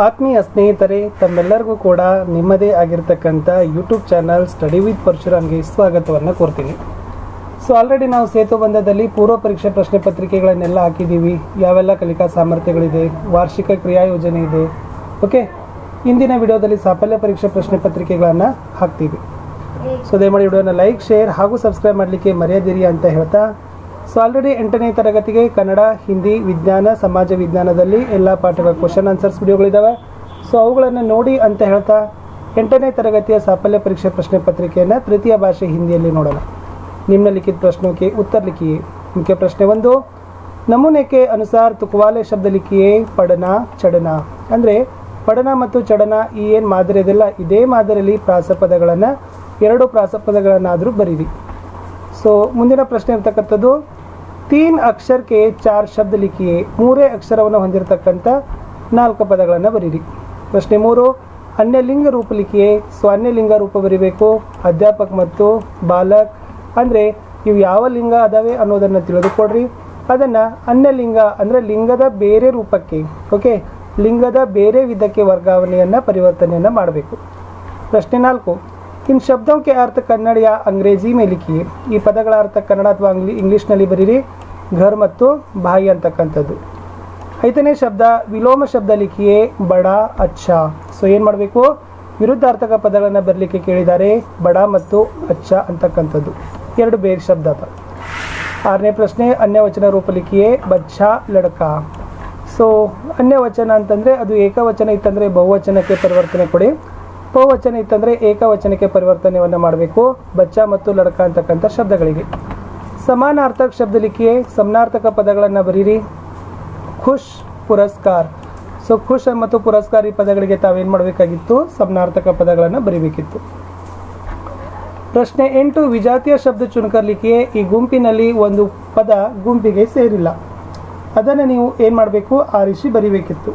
ಆತ್ಮೀಯ ಸ್ನೇಹಿತರೆ ತಮ್ಮೆಲ್ಲರಿಗೂ ಕೂಡ ನಿಮ್ಮದೇ ಆಗಿರ್ತಕ್ಕಂಥ ಯೂಟ್ಯೂಬ್ ಚಾನಲ್ ಸ್ಟಡಿ ವಿತ್ ಪರಶುರಾಮ್ಗೆ ಸ್ವಾಗತವನ್ನು ಕೋರ್ತೀನಿ ಸೊ ಆಲ್ರೆಡಿ ನಾವು ಸೇತುಬಂಧದಲ್ಲಿ ಪೂರ್ವ ಪರೀಕ್ಷೆ ಪ್ರಶ್ನೆ ಪತ್ರಿಕೆಗಳನ್ನೆಲ್ಲ ಹಾಕಿದ್ದೀವಿ ಯಾವೆಲ್ಲ ಕಲಿಕಾ ಸಾಮರ್ಥ್ಯಗಳಿದೆ ವಾರ್ಷಿಕ ಕ್ರಿಯಾ ಯೋಜನೆ ಇದೆ ಓಕೆ ಇಂದಿನ ವಿಡಿಯೋದಲ್ಲಿ ಸಾಫಲ್ಯ ಪರೀಕ್ಷೆ ಪ್ರಶ್ನೆ ಪತ್ರಿಕೆಗಳನ್ನು ಹಾಕ್ತೀವಿ ಸೊ ದಯಮಾಡಿ ವಿಡಿಯೋನ ಲೈಕ್ ಶೇರ್ ಹಾಗೂ ಸಬ್ಸ್ಕ್ರೈಬ್ ಮಾಡಲಿಕ್ಕೆ ಮರೆಯದಿರಿ ಅಂತ ಹೇಳ್ತಾ ಸೊ ಆಲ್ರೆಡಿ ಎಂಟನೇ ತರಗತಿಗೆ ಕನ್ನಡ ಹಿಂದಿ ವಿಜ್ಞಾನ ಸಮಾಜ ವಿಜ್ಞಾನದಲ್ಲಿ ಎಲ್ಲ ಪಾಠಗಳ ಕ್ವಶನ್ ಆನ್ಸರ್ಸ್ ವಿಡಿಯೋಗಳಿದ್ದಾವೆ ಸೊ ಅವುಗಳನ್ನು ನೋಡಿ ಅಂತ ಹೇಳ್ತಾ ಎಂಟನೇ ತರಗತಿಯ ಸಾಫಲ್ಯ ಪರೀಕ್ಷೆ ಪ್ರಶ್ನೆ ಪತ್ರಿಕೆಯನ್ನು ತೃತೀಯ ಭಾಷೆ ಹಿಂದಿಯಲ್ಲಿ ನೋಡೋಣ निम्नलिखित प्रश्नों के उत्तर लिखिए मुख्य प्रश्न ಒಂದು ನಮೂನೆ के अनुसार ತುಕವಾಲೆ ಶಬ್ದ ಲಿಖಿಯೇ ಪಡನ ಚಡನ ಅಂದರೆ ಪಡನ ಮತ್ತು ಚಡನ ಈ ಏನು ಮಾದರಿ ಇದೆಲ್ಲ ಇದೇ ಮಾದರಿಯಲ್ಲಿ ಪ್ರಾಸಪದಗಳನ್ನು ಎರಡು ಪ್ರಾಸಪದಗಳನ್ನಾದರೂ ಬರೀರಿ ಸೊ ಮುಂದಿನ ಪ್ರಶ್ನೆ ಇರ್ತಕ್ಕಂಥದ್ದು ತೀನ್ ಅಕ್ಷರಕ್ಕೆ ಚಾರ್ ಶಬ್ದ ಲಿಖಿಯೇ ಮೂರೇ ಅಕ್ಷರವನ್ನು ಹೊಂದಿರತಕ್ಕಂಥ ನಾಲ್ಕು ಪದಗಳನ್ನು ಬರೀರಿ ಪ್ರಶ್ನೆ ಮೂರು ಅನ್ಯಲಿಂಗ ರೂಪ ಲಿಖಿಯೇ ಸೊ ಅನ್ಯಲಿಂಗ ರೂಪ ಬರಿಬೇಕು ಅಧ್ಯಾಪಕ ಮತ್ತು ಬಾಲಕ್ ಅಂದರೆ ಇವು ಯಾವ ಲಿಂಗ ಅದಾವೆ ಅನ್ನೋದನ್ನು ತಿಳಿದುಕೊಡ್ರಿ ಅದನ್ನು ಅನ್ಯಲಿಂಗ ಅಂದರೆ ಲಿಂಗದ ಬೇರೆ ರೂಪಕ್ಕೆ ಓಕೆ ಲಿಂಗದ ಬೇರೆ ವಿಧಕ್ಕೆ ವರ್ಗಾವಣೆಯನ್ನು ಪರಿವರ್ತನೆಯನ್ನು ಮಾಡಬೇಕು ಪ್ರಶ್ನೆ ನಾಲ್ಕು ಇನ್ ಶಬ್ದೋं के अर्थ ಕನ್ನಡ ಯಾ ಅಂಗ್ರೇಜಿ ಮೇಲೆ ಲಿಖಿಯೇ ಈ ಪದಗಳ ಅರ್ಥ ಕನ್ನಡ ಅಥವಾ ಅಂಗ್ಲಿ ಇಂಗ್ಲೀಷ್ನಲ್ಲಿ ಬರೀರಿ ಘರ್ ಮತ್ತು ಬಾಯಿ ಅಂತಕ್ಕಂಥದ್ದು ಐದನೇ ಶಬ್ದ ವಿಲೋಮ ಶಬ್ದ ಲಿಖಿಯೇ ಬಡ ಅಚ್ಚ ಸೊ ಏನು ಮಾಡಬೇಕು ವಿರುದ್ಧಾರ್ಥಕ ಪದಗಳನ್ನು ಬರಲಿಕ್ಕೆ ಕೇಳಿದ್ದಾರೆ ಬಡ ಮತ್ತು ಅಚ್ಚ ಅಂತಕ್ಕಂಥದ್ದು ಎರಡು ಬೇರೆ ಶಬ್ದ ಅದ ಆರನೇ ಪ್ರಶ್ನೆ ಅನ್ಯವಚನ ರೂಪ ಲಿಖಿಯೇ ಬಚ್ಚ ಲಡಕ ಸೊ ಅನ್ಯವಚನ ಅಂತಂದರೆ ಅದು ಏಕವಚನ ಇತ್ತಂದರೆ ಬಹುವಚನಕ್ಕೆ ಪರಿವರ್ತನೆ ಕೊಡಿ ಬಹುವಚನ ಇತ್ತಂದರೆ ಏಕವಚನಕ್ಕೆ ಪರಿವರ್ತನೆಯನ್ನು ಮಾಡಬೇಕು ಬಚ್ಚ ಮತ್ತು ಲಡಕ ಅಂತಕ್ಕಂಥ ಶಬ್ದಗಳಿಗೆ ಸಮಾನಾರ್ಥಕ ಶಬ್ದ ಲಿಖಿಯೇ ಸಮಾನಾರ್ಥಕ ಪದಗಳನ್ನು ಬರೀರಿ ಖುಷ್ ಪುರಸ್ಕಾರ ಸೊ ಖುಷ್ ಮತ್ತು ಪುರಸ್ಕಾರ ಈ ಪದಗಳಿಗೆ ತಾವೇನು ಮಾಡಬೇಕಾಗಿತ್ತು ಸಮಾನಾರ್ಥಕ ಪದಗಳನ್ನು ಬರೀಬೇಕಿತ್ತು ಪ್ರಶ್ನೆ ಎಂಟು ವಿಜಾತಿಯ ಶಬ್ದ ಚುನಕರ್ಲಿಕ್ಕೆ ಈ ಗುಂಪಿನಲ್ಲಿ ಒಂದು ಪದ ಗುಂಪಿಗೆ ಸೇರಿಲ್ಲ ಅದನ್ನು ನೀವು ಏನು ಮಾಡಬೇಕು ಆರಿಸಿ ಬರಿಬೇಕಿತ್ತು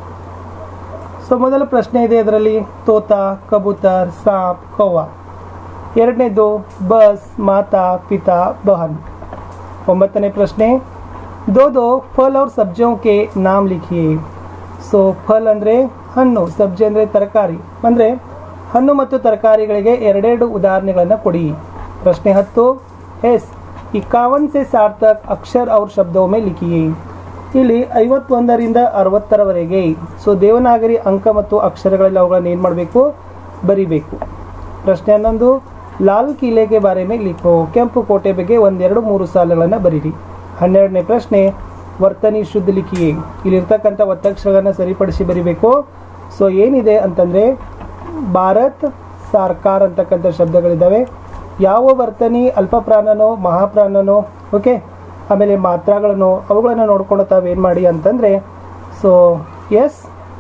ಸೊ ಮೊದಲ ಪ್ರಶ್ನೆ ಇದೆ ಇದರಲ್ಲಿ ತೋತ ಕಬೂತರ್ ಸಾಪ್ ಕೌವ ಎರಡನೇದು ಬಸ್ ಮಾತಾ ಪಿತಾ ಬಹನ್ ಒಂಬತ್ತನೇ ಪ್ರಶ್ನೆ ದೋ ದೋ ಫಲ್ ಅವ್ರ ಸಬ್ಜಿयों के नाम लिखिए ಸೊ ಫಲ್ ಅಂದರೆ ಹಣ್ಣು ಸಬ್ಜಿ ಅಂದರೆ ತರಕಾರಿ ಅಂದರೆ ಹಣ್ಣು ಮತ್ತು ತರಕಾರಿಗಳಿಗೆ ಎರಡೆರಡು ಉದಾಹರಣೆಗಳನ್ನು ಕೊಡಿ ಪ್ರಶ್ನೆ ಹತ್ತು ಎಸ್ ಇಕ್ಕಾವನ್ ಸೆ ಸಾರ್ಥಕ್ ಅಕ್ಷರ್ ಅವ್ರ ಶಬ್ದೊಮ್ಮೆ ಲಿಖಿಯೇ ಇಲ್ಲಿ ಐವತ್ತೊಂದರಿಂದ ಅರವತ್ತರವರೆಗೆ ಸೊ ದೇವನಾಗರಿ ಅಂಕ ಮತ್ತು ಅಕ್ಷರಗಳಲ್ಲಿ ಅವುಗಳನ್ನು ಏನು ಮಾಡಬೇಕು ಬರಿಬೇಕು ಪ್ರಶ್ನೆ ಹನ್ನೊಂದು ಲಾಲ್ ಕಿಲೆಗೆ ಬಾರೆ ಮೇಲೆ ಲಿಖೋ ಕೆಂಪು ಕೋಟೆ ಬಗ್ಗೆ ಒಂದೆರಡು ಮೂರು ಸಾಲುಗಳನ್ನು ಬರೀರಿ ಹನ್ನೆರಡನೇ ಪ್ರಶ್ನೆ ವರ್ತನಿ ಶುದ್ಧ ಲಿಖಿಯೇ ಇಲ್ಲಿರ್ತಕ್ಕಂಥ ಒತ್ತಕ್ಷರಗಳನ್ನು ಸರಿಪಡಿಸಿ ಬರಿಬೇಕು ಸೊ ಏನಿದೆ ಅಂತಂದರೆ ಭಾರತ್ ಸರ್ಕಾರ್ ಅಂತಕ್ಕಂಥ ಶಬ್ದಗಳಿದ್ದಾವೆ ಯಾವ ವರ್ತನಿ ಅಲ್ಪಪ್ರಾಣನೋ ಮಹಾಪ್ರಾಣನೋ ಓಕೆ ಆಮೇಲೆ ಮಾತ್ರಗಳನ್ನು ಅವುಗಳನ್ನು ನೋಡ್ಕೊಂಡು ತಾವೇನು ಮಾಡಿ ಅಂತಂದರೆ ಸೊ ಎಸ್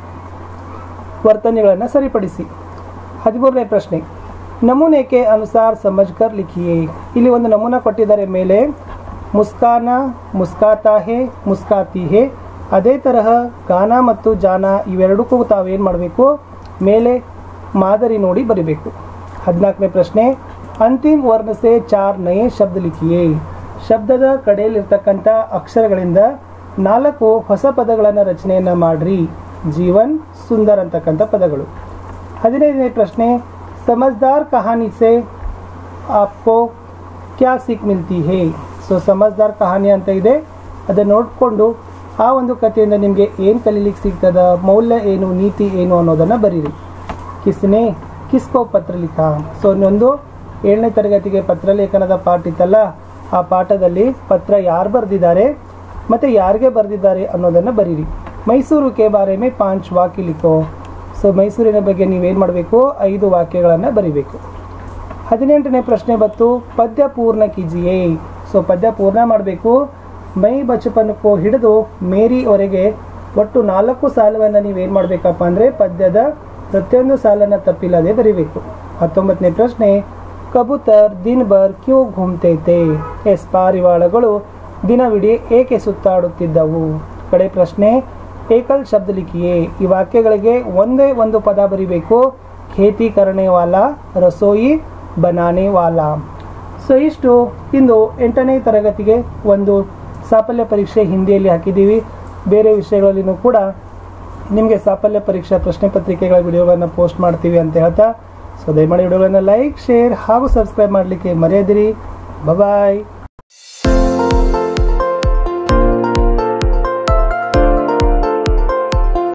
ವರ್ತನೆಗಳನ್ನು ಸರಿಪಡಿಸಿ ಹದಿಮೂರನೇ ಪ್ರಶ್ನೆ ನಮೂನೆಗೆ ಅನುಸಾರ ಸಮಜ್ಕರ್ ಲಿಖಿಯೇ ಇಲ್ಲಿ ಒಂದು ನಮೂನ ಕೊಟ್ಟಿದ್ದಾರೆ ಮೇಲೆ ಮುಸ್ಕಾನ ಮುಸ್ಕಾತಾ ಹೇ ಮುಸ್ಕಾತಿ ಹೇ ಅದೇ ತರಹ ಗಾನ ಮತ್ತು ಜಾನ ಇವೆರಡಕ್ಕೂ ತಾವೇನು ಮಾಡಬೇಕು ಮೇಲೆ ಮಾದರಿ ನೋಡಿ ಬರಿಬೇಕು ಹದಿನಾಲ್ಕನೇ ಪ್ರಶ್ನೆ ಅಂತಿಮ ವರ್ಣಸೆ ಚಾರ್ ನಯೇ ಶಬ್ದ ಲಿಖಿಯೇ ಶಬ್ದದ ಕಡೆಯಲ್ಲಿರ್ತಕ್ಕಂಥ ಅಕ್ಷರಗಳಿಂದ ನಾಲ್ಕು ಹೊಸ ಪದಗಳನ್ನು ರಚನೆಯನ್ನು ಮಾಡ್ರಿ ಜೀವನ್ ಸುಂದರ್ ಅಂತಕ್ಕಂಥ ಪದಗಳು ಹದಿನೈದನೇ ಪ್ರಶ್ನೆ ಸಮಜ್ದಾರ್ ಕಹಾನಿ ಸೆ ಆಪ್ಕೋ ಕ್ಯಾ ಸಿಕ್ ಮಿಲ್ತಿ ಹೇ ಸೊ ಸಮಜ್ದಾರ್ ಕಹಾನಿ ಅಂತ ಇದೆ ಅದನ್ನು ನೋಡಿಕೊಂಡು ಆ ಒಂದು ಕಥೆಯಿಂದ ನಿಮಗೆ ಏನು ಕಲೀಲಿಕ್ಕೆ ಸಿಗ್ತದ ಮೌಲ್ಯ ಏನು ನೀತಿ ಏನು ಅನ್ನೋದನ್ನು ಬರೀರಿ ಕಿಸ್ನೆ ಕಿಸ್ಕೋ ಪತ್ರ ಲಿಖ ಸೊ ಇನ್ನೊಂದು ಏಳನೇ ತರಗತಿಗೆ ಪತ್ರಲೇಖನದ ಪಾಠ ಇತ್ತಲ್ಲ ಆ ಪಾಠದಲ್ಲಿ ಪತ್ರ ಯಾರು ಬರೆದಿದ್ದಾರೆ ಮತ್ತು ಯಾರಿಗೆ ಬರೆದಿದ್ದಾರೆ ಅನ್ನೋದನ್ನು ಬರೀರಿ ಮೈಸೂರು ಕೆ ಬಾರೆ ಮೇ ಪಾಂಚ್ ವಾಕ್ಯ ಲಿಖೋ ಸೊ ಮೈಸೂರಿನ ಬಗ್ಗೆ ನೀವೇನು ಮಾಡಬೇಕು ಐದು ವಾಕ್ಯಗಳನ್ನು ಬರಿಬೇಕು ಹದಿನೆಂಟನೇ ಪ್ರಶ್ನೆ ಬತ್ತು ಪದ್ಯ ಪೂರ್ಣ ಕಿಜಿಯೇ ಸೊ ಪದ್ಯ ಪೂರ್ಣ ಮಾಡಬೇಕು ಮೈ ಬಚಪನಕ್ಕೂ ಹಿಡಿದು ಮೇರಿವರೆಗೆ ಒಟ್ಟು ನಾಲ್ಕು ಸಾಲವನ್ನು ನೀವೇನು ಮಾಡಬೇಕಪ್ಪ ಅಂದರೆ ಪದ್ಯದ ಪ್ರತಿಯೊಂದು ಸಾಲನ್ನು ತಪ್ಪಿಲ್ಲದೆ ಬರಿಬೇಕು ಹತ್ತೊಂಬತ್ತನೇ ಪ್ರಶ್ನೆ ಕಬೂತರ್ ದಿನ ಬರ್ ಕ್ಯೂ ಘುಮ್ತೈತೆ ಎಸ್ ಪಾರಿವಾಳಗಳು ದಿನವಿಡೀ ಏಕೆ ಸುತ್ತಾಡುತ್ತಿದ್ದವು ಕಡೆ ಪ್ರಶ್ನೆ ಏಕಲ್ ಶಬ್ದ ಲಿಖಿಯೇ ಈ ವಾಕ್ಯಗಳಿಗೆ ಒಂದೇ ಒಂದು ಪದ ಬರಿಬೇಕು ಖೇತಿ ಕರಣೆ ವಾಲ ರಸೋಯಿ ಬನಾನೆ ವಾಲ ಸೊ ಇಷ್ಟು ಇಂದು ಎಂಟನೇ ತರಗತಿಗೆ ಒಂದು ಸಾಫಲ್ಯ ಪರೀಕ್ಷೆ ಹಿಂದಿಯಲ್ಲಿ ಹಾಕಿದ್ದೀವಿ ಬೇರೆ ವಿಷಯಗಳಲ್ಲಿನೂ ಕೂಡ ನಿಮಗೆ ಸಾಫಲ್ಯ ಪರೀಕ್ಷಾ ಪ್ರಶ್ನೆ ಪತ್ರಿಕೆಗಳ ವಿಡಿಯೋಗಳನ್ನು ಪೋಸ್ಟ್ ಮಾಡ್ತೀವಿ ಅಂತ ಹೇಳ್ತಾ ಸೊ ದಯಮಾಡಿ ವಿಡಿಯೋಗಳನ್ನು ಲೈಕ್ ಶೇರ್ ಹಾಗೂ ಸಬ್ಸ್ಕ್ರೈಬ್ ಮಾಡಲಿಕ್ಕೆ ಮರೆಯದಿರಿ ಬಾಯ್